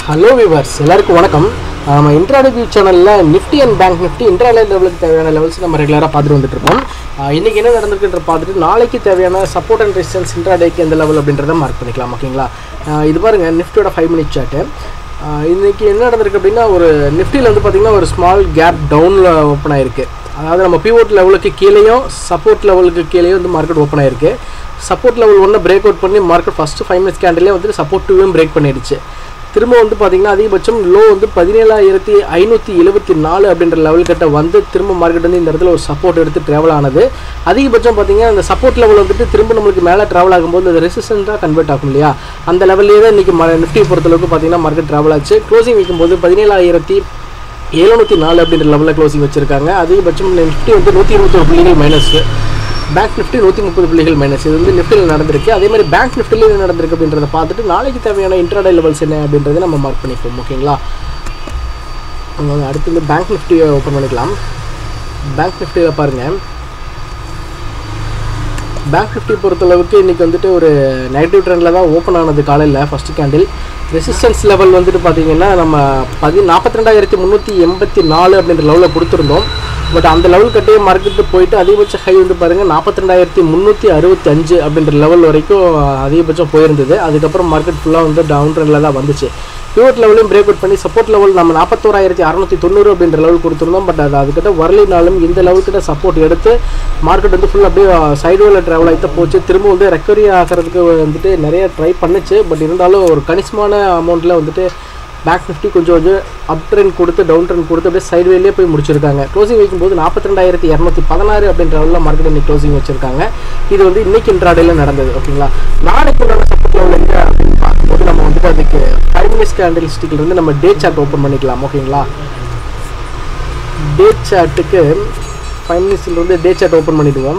hello viewers எல்லாருக்கும் வணக்கம் ஆஹ் நம்ம இன்ட்ராடே வியூ சேனலில் நிஃப்டி அண்ட் பேங்க் நிஃப்டி இன்ட்ராலே லெவலுக்கு தேவையான லெவல்ஸ் நம்ம ரெகுலராக பார்த்துட்டு வந்துட்டு இருக்கோம் ஆஹ் இன்னைக்கு என்ன நடந்திருக்குன்ற பார்த்துட்டு நாளைக்கு தேவையான சப்போர்ட் அண்ட் ரெசிஸ்டன்ஸ் இன்ட்ராடேக்கு எந்த லெவல் அப்படின்றத மார்க் பண்ணிக்கலாம் ஓகேங்களா ஆஹ் இது பாருங்க நிஃப்டியோட ஃபைவ் மினிட் சார்ட்டு இன்னைக்கு என்ன நடந்திருக்கு அப்படின்னா ஒரு நிஃப்டியில் வந்து பார்த்தீங்கன்னா ஒரு ஸ்மால் கேப் டவுனில் ஓப்பன் ஆயிருக்கு அதாவது நம்ம பிவோட் லெவலுக்கு கீழேயும் சப்போர்ட் லெவலுக்கு கீழேயும் வந்து மார்க்கெட் ஓப்பன் ஆயிருக்கு சப்போர்ட் லெவல் ஒன்று பிரேக் அவுட் பண்ணி மார்க்கெட் ஃபஸ்ட்டு ஃபைவ் மினிட்ஸ் கேண்டிலே வந்து சப்போர்ட் டூவையும் பிரேக் பண்ணிடுச்சு திரும்ப வந்து பார்த்தீங்கன்னா அதிகபட்சம் லோ வந்து பதினேழாயிரத்தி ஐநூற்றி எழுபத்தி நாலு அப்படின்ற லெவல் கிட்ட வந்து திரும்ப மார்க்கெட் வந்து இந்த இடத்துல ஒரு சப்போர்ட் எடுத்து ட்ராவல் ஆனது அதிகபட்சம் பார்த்தீங்கன்னா அந்த சப்போர்ட் லெவல் வந்துட்டு திரும்ப நம்மளுக்கு மேலே ட்ராவல் ஆகும்போது அது ரெசிஸ்டண்ட்டாக கன்வெர்ட் ஆகும் இல்லையா அந்த லெவல்லே தான் இன்றைக்கி நிஃப்டி பொறுத்தளவுக்கு பார்த்தீங்கன்னா மார்க்கெட் ட்ராவல் ஆச்சு க்ளோசிங் வைக்கும்போது பதினேழாயிரத்தி எழுநூற்றி நாலு அப்படின்ற லெவலில் க்ளோசிங் வச்சிருக்காங்க அதிகபட்சம் நிஃப்டி வந்து நூற்றி இருபத்தொரு புள்ளிகள் மைனஸ் பேங்க் நிஃப்டி நூற்றி முப்பது புள்ளிகள் மைனஸ் இது வந்து நிஃப்டியில் நடந்திருக்கு அதே மாதிரி பேங்க் நிஃப்டியில் என்ன நடந்திருக்கு அப்படின்றத பார்த்துட்டு நாளைக்கு தேவையான இன்ட்ராடே லெவல்ஸ் என்ன அப்படின்றத நம்ம மார்க் பண்ணிப்போம் ஓகேங்களா நம்ம வந்து அடுத்து வந்து பேங்க் நிஃப்டியை ஓப்பன் பண்ணிக்கலாம் பேங்க் நிஃப்டியில் பாருங்கள் பேங்க் நிஃப்டி பொறுத்தளவுக்கு இன்றைக்கி வந்துட்டு ஒரு நெகட்டிவ் ட்ரெண்டில் தான் ஓப்பன் ஆனது காலையில் ஃபஸ்ட்டு கேண்டில் ரெசிஸ்டன்ஸ் லெவல் வந்துட்டு பார்த்தீங்கன்னா நம்ம பதி நாற்பத்தி ரெண்டாயிரத்தி முந்நூற்றி எண்பத்தி நாலு அப்படின்ற லெவலில் கொடுத்துருந்தோம் பட் அந்த லெவல் கட்டே மார்க்கெட்டு போயிட்டு அதிகபட்ச ஹை வந்து பாருங்கள் நாற்பத்தி ரெண்டாயிரத்தி முந்நூற்றி அறுபத்தி அஞ்சு அப்படின்ற லெவல் வரைக்கும் அதிகபட்சம் போயிருந்தது அதுக்கப்புறம் மார்க்கெட் ஃபுல்லாக வந்து டவுன் ட்ரெண்டில் தான் வந்துச்சு பியூட் லெவலையும் பிரேக் அவுட் பண்ணி சப்போர்ட் லெவல் நம்ம நாற்பத்தோராயிரத்தி அறநூற்றி தொண்ணூறு அப்படின்ற லெவல் கொடுத்துருந்தோம் பட் அது அதுக்கிட்ட வரலினாலும் இந்த லெவல் கிட்ட சப்போர்ட் எடுத்து மார்க்கெட் வந்து ஃபுல்லாக அப்படியே சைடுவேல ட்ராவல் ஆகிட்டு போச்சு திரும்ப வந்து ரெக்கவரி ஆகிறதுக்கு வந்துட்டு நிறைய ட்ரை பண்ணுச்சு பட் இருந்தாலும் ஒரு கணிசமான அமௌண்ட்டில் வந்துட்டு பேங்க் நிஃப்டி கொஞ்சம் கொஞ்சம் அப் ட்ரெண்ட் கொடுத்து டவுன் ட்ரெண்ட் கொடுத்து அப்படியே சைட்வேலே போய் முடிச்சிருக்காங்க க்ளோசிங் வைக்கும்போது நாற்பத்தி ரெண்டாயிரத்தி இரநூத்தி பதினாறு அப்படின்ற லெவலில் மார்க்கெட் இன்னைக்கு க்ளோசிங் வச்சிருக்காங்க இது வந்து இன்னைக்கு இன்ட்ராடேல நடந்தது ஓகேங்களா நாளைக்கு உண்டான சப்போர்ட் லெவல் எங்கே அப்படின்னு பார்க்கும்போது நம்ம வந்துட்டு அதுக்கு ஃபைவ் மினிட்ஸ் கேண்டில் ஸ்டிக்ல இருந்து நம்ம டே சார்ட் ஓப்பன் பண்ணிக்கலாம் ஓகேங்களா டே சார்ட்டுக்கு ஃபைவ் மினிட்ஸ்ல இருந்து டே சார்ட் ஓப்பன் பண்ணிடுவோம்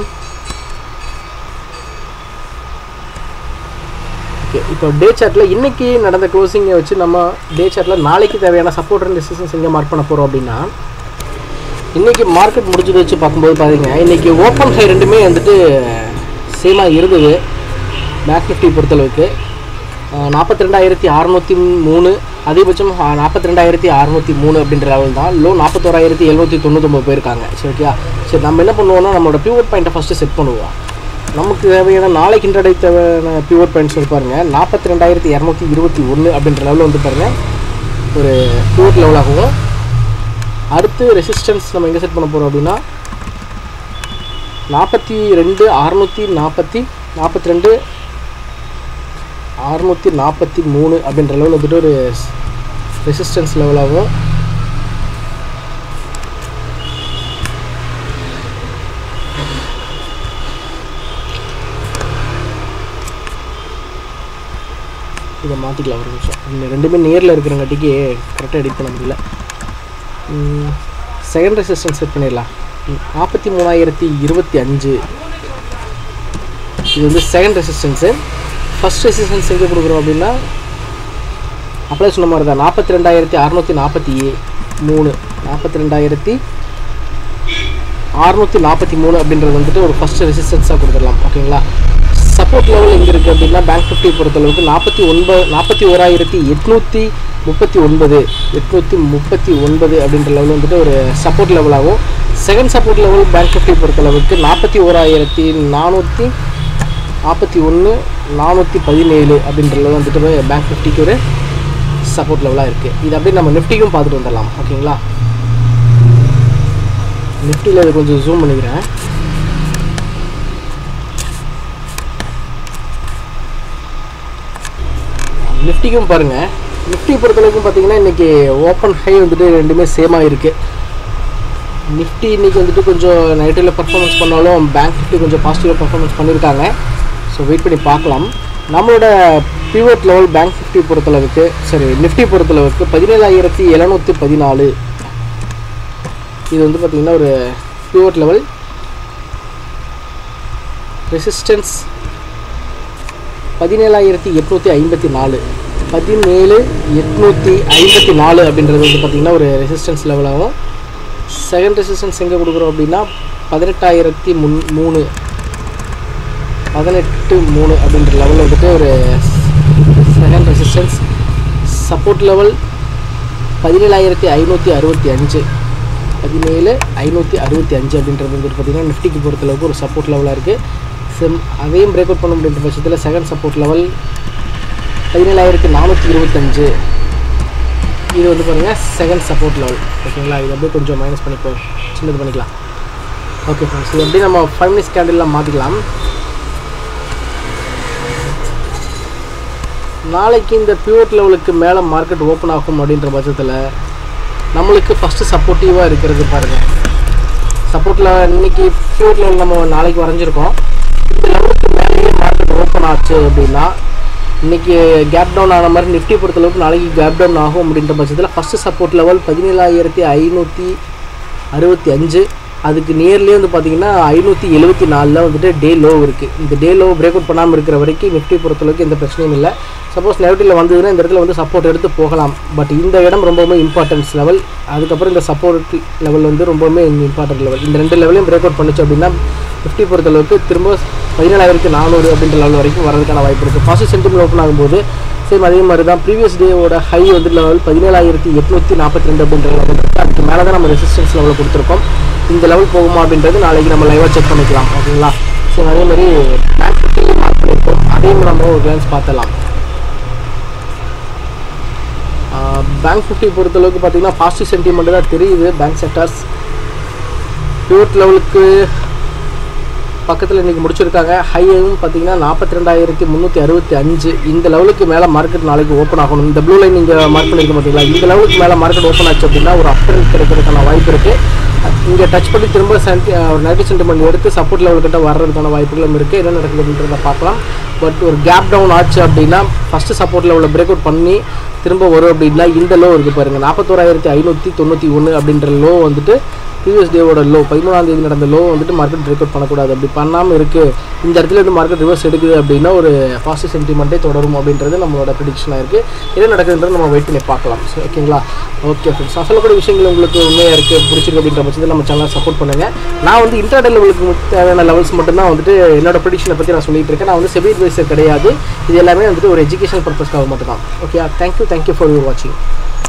ஓகே இப்போ டே சார்ட்டில் இன்னைக்கு நடந்த க்ளோசிங்கை வச்சு நம்ம டே சார்ட்டில் நாளைக்கு தேவையான சப்போர்ட் அண்ட் ரெசிஸ்டன்ஸ் எங்கே மார்க் பண்ண போகிறோம் அப்படின்னா இன்னைக்கு மார்க்கெட் முடிஞ்சதை வச்சு பார்க்கும்போது பாருங்க இன்னைக்கு ஓப்பன் ஹை ரெண்டுமே வந்துட்டு சேமாக இருந்தது பேக் நிஃப்டி பொறுத்தளவுக்கு நாற்பத்தி ரெண்டாயிரத்தி அறநூற்றி மூணு அதிகபட்சம் நாற்பத்தி ரெண்டாயிரத்தி அறநூற்றி மூணு அப்படின்ற லெவல் தான் லோ நாற்பத்தோராயிரத்தி எழுநூற்றி தொண்ணூத்தொம்பது போயிருக்காங்க சரி ஓகே சரி நம்ம என்ன பண்ணுவோம்னா நம்மளோட பியூர் பாயிண்ட்டை ஃபஸ்ட்டு செட் பண்ணுவோம் நமக்கு தேவையான நாளைக்கு இன்டர்டே தேவையான பியூர் பாயிண்ட்ஸ் வந்து பாருங்கள் நாற்பத்தி ரெண்டாயிரத்தி இரநூத்தி இருபத்தி ஒன்று அப்படின்ற லெவலில் வந்து பாருங்கள் ஒரு பியூர் லெவலாகவும் அடுத்து ரெசிஸ்டன்ஸ் நம்ம எங்கே செட் பண்ண போகிறோம் அப்படின்னா நாற்பத்தி ரெண்டு அறநூற்றி நாற்பத்தி நாற்பத்தி ரெண்டு அறநூற்றி நாற்பத்தி மூணு அப்படின்ற லெவலில் வந்துட்டு ஒரு ரெசிஸ்டன்ஸ் லெவலாகவும் இதை மாற்றிக்கலாம் ஒரு நிமிஷம் இந்த ரெண்டுமே நேரில் இருக்கிறங்காட்டிக்கு கரெக்டாக எடிட் பண்ண முடியல செகண்ட் ரெசிஸ்டன்ஸ் செட் பண்ணிடலாம் நாற்பத்தி மூணாயிரத்தி இருபத்தி அஞ்சு இது வந்து செகண்ட் ரெசிஸ்டன்ஸு ஃபஸ்ட் ரெசிஸ்டன்ஸ் எங்கே கொடுக்குறோம் அப்படின்னா அப்படியே சொன்ன மாதிரி தான் நாற்பத்தி ரெண்டாயிரத்தி அறநூற்றி நாற்பத்தி மூணு நாற்பத்தி ரெண்டாயிரத்தி அறநூற்றி நாற்பத்தி மூணு அப்படின்றது வந்துட்டு ஒரு ஃபஸ்ட் ரெசிஸ்டன்ஸாக கொடுத்துடலாம் ஓகேங்களா சப்போர்ட் லெவல் எங்கே இருக்குது அப்படின்னா பேங்க் நிஃப்டி பொறுத்தளவுக்கு நாற்பத்தி ஒன்பது நாற்பத்தி ஓராயிரத்தி எட்நூற்றி முப்பத்தி ஒன்பது எட்நூற்றி முப்பத்தி ஒன்பது அப்படின்ற லெவல் வந்துட்டு ஒரு சப்போர்ட் லெவலாகும் second support level bank Nifty பொறுத்தளவுக்கு நாற்பத்தி ஓராயிரத்தி நானூற்றி நாற்பத்தி ஒன்று நானூற்றி பதினேழு அப்படின்ற லெவல் வந்துட்டு பேங்க் நிஃப்டிக்கு ஒரு சப்போர்ட் லெவலாக இருக்குது இது அப்படியே நம்ம நிஃப்டிக்கும் பார்த்துட்டு வந்துடலாம் ஓகேங்களா நிஃப்டியில் இது கொஞ்சம் ஜூம் பண்ணிக்கிறேன் நிஃப்டிக்கும் பாருங்கள் நிஃப்டி பொறுத்தளவுக்கும் பார்த்தீங்கன்னா இன்றைக்கி ஓப்பன் ஹை வந்துட்டு ரெண்டுமே சேமாக இருக்குது நிஃப்டி இன்றைக்கி வந்துட்டு கொஞ்சம் நெகட்டிவில் பர்ஃபார்மன்ஸ் பண்ணாலும் பேங்க் நிஃப்டி கொஞ்சம் பாசிட்டிவாக பர்ஃபார்மன்ஸ் பண்ணியிருக்காங்க ஸோ வெயிட் பண்ணி பார்க்கலாம் நம்மளோட பிவோட் லெவல் பேங்க் நிஃப்டி பொறுத்தளவுக்கு சரி நிஃப்டி பொறுத்தளவுக்கு பதினேழாயிரத்தி எழுநூற்றி பதினாலு இது வந்து பார்த்திங்கன்னா ஒரு பிவோட் லெவல் ரெசிஸ்டன்ஸ் பதினேழாயிரத்தி எட்நூற்றி ஐம்பத்தி நாலு பதினேழு எட்நூற்றி ஐம்பத்தி நாலு அப்படின்றது வந்து பார்த்திங்கன்னா ஒரு ரெசிஸ்டன்ஸ் லெவலாகவும் செகண்ட் ரெசிஸ்டன்ஸ் எங்கே கொடுக்குறோம் அப்படின்னா பதினெட்டாயிரத்தி முன் மூணு பதினெட்டு மூணு அப்படின்ற லெவலில் வந்துட்டு ஒரு செகண்ட் ரெசிஸ்டன்ஸ் சப்போர்ட் லெவல் பதினேழாயிரத்தி ஐநூற்றி அறுபத்தி அஞ்சு பதினேழு ஐநூற்றி அறுபத்தி அஞ்சு அப்படின்றது வந்துட்டு பார்த்திங்கன்னா நிஃப்டிக்கு பொறுத்தளவுக்கு ஒரு சப்போர்ட் லெவலாக இருக்குது சிம் அதையும் பிரேக் அவுட் பண்ண முடியுன்ற பட்சத்தில் செகண்ட் சப்போர்ட் லெவல் பதினேழாயிரத்தி நானூற்றி இருபத்தஞ்சு இது வந்து பாருங்கள் செகண்ட் சப்போர்ட் லெவல் ஓகேங்களா இது அப்படியே கொஞ்சம் மைனஸ் பண்ணிக்கோ சின்னது பண்ணிக்கலாம் ஓகே ஃப்ரெண்ட்ஸ் இது அப்படியே நம்ம ஃபைவ் மினிட்ஸ் கேண்டில்லாம் மாற்றிக்கலாம் நாளைக்கு இந்த பியூர் லெவலுக்கு மேலே மார்க்கெட் ஓப்பன் ஆகும் அப்படின்ற பட்சத்தில் நம்மளுக்கு ஃபஸ்ட்டு சப்போர்ட்டிவாக இருக்கிறது பாருங்கள் சப்போர்ட்டில் இன்னைக்கு பியூர் லெவல் நம்ம நாளைக்கு வரைஞ்சிருக்கோம் இந்த லெவலுக்கு மேலேயே மார்க்கெட் ஓப்பன் ஆச்சு அப்படின்னா இன்னைக்கு கேப் டவுன் ஆன மாதிரி நிஃப்டி பொறுத்தளவுக்கு நாளைக்கு கேப் டவுன் ஆகும் அப்படின்ற பட்சத்தில் ஃபஸ்ட்டு சப்போர்ட் லெவல் பதினேழாயிரத்தி ஐநூற்றி அறுபத்தி அஞ்சு அதுக்கு நியர்லேயே வந்து பார்த்தீங்கன்னா ஐநூற்றி எழுபத்தி நாலில் வந்துட்டு டே லோ இருக்குது இந்த டே லோ பிரேக் அவுட் பண்ணாமல் இருக்கிற வரைக்கும் நிஃப்டி பொறுத்தளவுக்கு எந்த பிரச்சனையும் இல்லை சப்போஸ் நெகட்டிவில் வந்ததுன்னா இந்த இடத்துல வந்து சப்போர்ட் எடுத்து போகலாம் பட் இந்த இடம் ரொம்பவுமே இம்பார்ட்டன்ஸ் லெவல் அதுக்கப்புறம் இந்த சப்போர்ட் லெவல் வந்து ரொம்பவுமே இம்பார்ட்டன்ட் லெவல் இந்த ரெண்டு லெவலையும் பிரேக் அவுட் பண்ணுச்சு அப்படின்னா நிஃப்டி பொறுத்தளவுக்கு திரும்ப பதினேழாயிரத்தி நானூறு அப்படின்ற லெவல் வரைக்கும் வரதுக்கான வாய்ப்பு இருக்குது பாசிட்டிவ் சென்டிமெண்ட் ஓப்பன் ஆகும்போது சேம் அதே மாதிரி தான் ப்ரீவியஸ் டேவோட ஹை வந்து லெவல் பதினேழாயிரத்தி எட்நூற்றி நாற்பத்தி ரெண்டு அப்படின்ற லெவல் இருக்குது அதுக்கு மேலே தான் நம்ம ரெசிஸ்டன்ஸ் லெவலில் கொடுத்துருக்கோம் இந்த லெவல் போகுமா அப்படின்றது நாளைக்கு நம்ம லைவாக செக் பண்ணிக்கலாம் ஓகேங்களா சரி அதே மாதிரி பேங்க் ஃபிஃப்டி மார்க் பண்ணியிருக்கோம் அதையும் நம்ம ஒரு கிளான்ஸ் பார்த்தலாம் பேங்க் ஃபிஃப்டி பொறுத்தளவுக்கு பார்த்தீங்கன்னா பாசிட்டிவ் சென்டிமெண்ட் தான் தெரியுது பேங்க் செக்டர்ஸ் பியூர் லெவலுக்கு பக்கத்தில் இன்றைக்கி முடிச்சிருக்காங்க ஹையும் பார்த்தீங்கன்னா நாற்பத்தி ரெண்டாயிரத்தி முந்நூற்றி அறுபத்தி அஞ்சு இந்த லெவலுக்கு மேலே மார்க்கெட் நாளைக்கு ஓப்பன் ஆகணும் இந்த ப்ளூ லைன் நீங்கள் மார்க் பண்ணியிருக்க மாட்டீங்களா இந்த லெவலுக்கு மேலே மார்க்கெட் ஓப்பன் ஆச்சு அப்படின்னா ஒரு அப்ட்ரெண்ட் கிடைக்கிறதுக்கான வாய்ப்பு இருக்குது இங்கே டச் பண்ணி திரும்ப சென்டி ஒரு நெகட்டிவ் சென்டிமெண்ட் எடுத்து சப்போர்ட் லெவல் கிட்ட வர்றதுக்கான வாய்ப்புகளும் இருக்குது என்ன நடக்குது அப்படின்றத பார்க்கலாம் பட் ஒரு கேப் டவுன் ஆச்சு அப்படின்னா ஃபஸ்ட்டு சப்போர்ட் லெவலில் பிரேக் அவுட் பண்ணி திரும்ப வரும் அப்படின்னா இந்த லோ இருக்குது பாருங்கள் நாற்பத்தோராயிரத்தி ஐநூற்றி தொண்ணூற்றி ஒன்று அப்படின்ற லோ வந்துட்டு ப்ரீவியஸ் டேவோட லோ பதிமூணாம் தேதி நடந்த லோ வந்துட்டு மார்க்கெட் பிரேக் அவுட் பண்ணக்கூடாது அப்படி பண்ணாமல் இருக்குது இந்த இடத்துல இருந்து மார்க்கெட் ரிவர்ஸ் எடுக்குது அப்படின்னா ஒரு பாசிட்டிவ் சென்டிமெண்ட்டே தொடரும் அப்படின்றது நம்மளோட ப்ரிடிக்ஷனாக இருக்குது என்ன நடக்குதுன்றது நம்ம வெயிட் பண்ணி பார்க்கலாம் ஸோ ஓகேங்களா ஓகே ஃப்ரெண்ட்ஸ் நான் சொல்லக்கூடிய விஷயங்கள் உங்களுக்கு உண்மையாக இருக்குது பிடிச்சிருக்கு அப்படின்ற பட்சத்தில் நம்ம சேனலை சப்போர்ட் பண்ணுங்கள் நான் வந்து இன்டர்டே லெவலுக்கு தேவையான லெவல்ஸ் மட்டும்தான் வந்துட்டு என்னோட ப்ரிடிக்ஷனை பற்றி நான் சொல்லிட்டு இருக்கேன் நான் வந்து செபி அட்வைசர் கிடையாது இது எல்லாமே வந்துட்டு ஒரு எஜுகேஷன் பர்பஸ்க்காக மட்டும் தான் okay thank you thank you for your வாட்சிங்